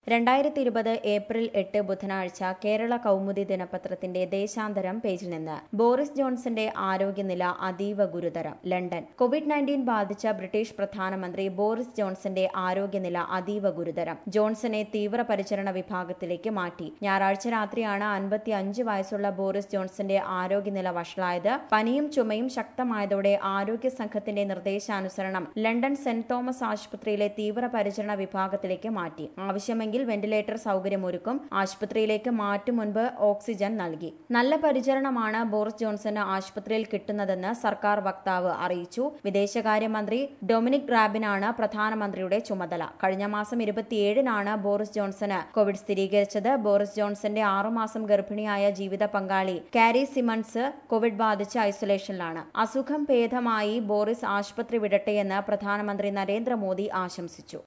രണ്ടായിരത്തി ഇരുപത് ഏപ്രിൽ എട്ട് ബുധനാഴ്ച കേരള കൗമുദി ദിനപത്രത്തിന്റെ ദേശാന്തരം പേജിൽ നിന്ന് ബോറിസ് ജോൺസന്റെ ആരോഗ്യനില അതീവ ഗുരുതരം ലണ്ടൻ കോവിഡ് നയൻറ്റീൻ ബാധിച്ച ബ്രിട്ടീഷ് പ്രധാനമന്ത്രി ബോറിസ് ജോൺസന്റെ ആരോഗ്യനില അതീവ ഗുരുതരം ജോൺസനെ തീവ്രപരിചരണ വിഭാഗത്തിലേക്ക് മാറ്റി ഞായറാഴ്ച രാത്രിയാണ് അൻപത്തി അഞ്ച് വയസ്സുള്ള ബോറിസ് ജോൺസന്റെ ആരോഗ്യനില വഷളായത് പനിയും ചുമയും ശക്തമായതോടെ ആരോഗ്യ സംഘത്തിന്റെ നിർദ്ദേശാനുസരണം ലണ്ടൻ സെന്റ് തോമസ് ആശുപത്രിയിലെ തീവ്രപരിചരണ വിഭാഗത്തിലേക്ക് മാറ്റി ആവശ്യമെങ്കിൽ വെന്റിലേറ്റർ സൗകര്യമൊരുക്കും ആശുപത്രിയിലേക്ക് മാറ്റും മുൻപ് ഓക്സിജൻ നൽകി നല്ല പരിചരണമാണ് ബോറിസ് ജോൺസന് ആശുപത്രിയിൽ കിട്ടുന്നതെന്ന് സർക്കാർ വക്താവ് അറിയിച്ചു വിദേശകാര്യമന്ത്രി ഡൊമിനിക് റാബിനാണ് പ്രധാനമന്ത്രിയുടെ ചുമതല കഴിഞ്ഞ മാസം ഇരുപത്തിയേഴിനാണ് ബോറിസ് ജോൺസന് കോവിഡ് സ്ഥിരീകരിച്ചത് ബോറിസ് ജോൺസന്റെ ആറുമാസം ഗർഭിണിയായ ജീവിത പങ്കാളി കാരി സിമൺസ് കോവിഡ് ബാധിച്ച് ഐസൊലേഷനിലാണ് അസുഖം ഭേദമായി ബോറിസ് ആശുപത്രി വിടട്ടെയെന്ന് പ്രധാനമന്ത്രി നരേന്ദ്രമോദി ആശംസിച്ചു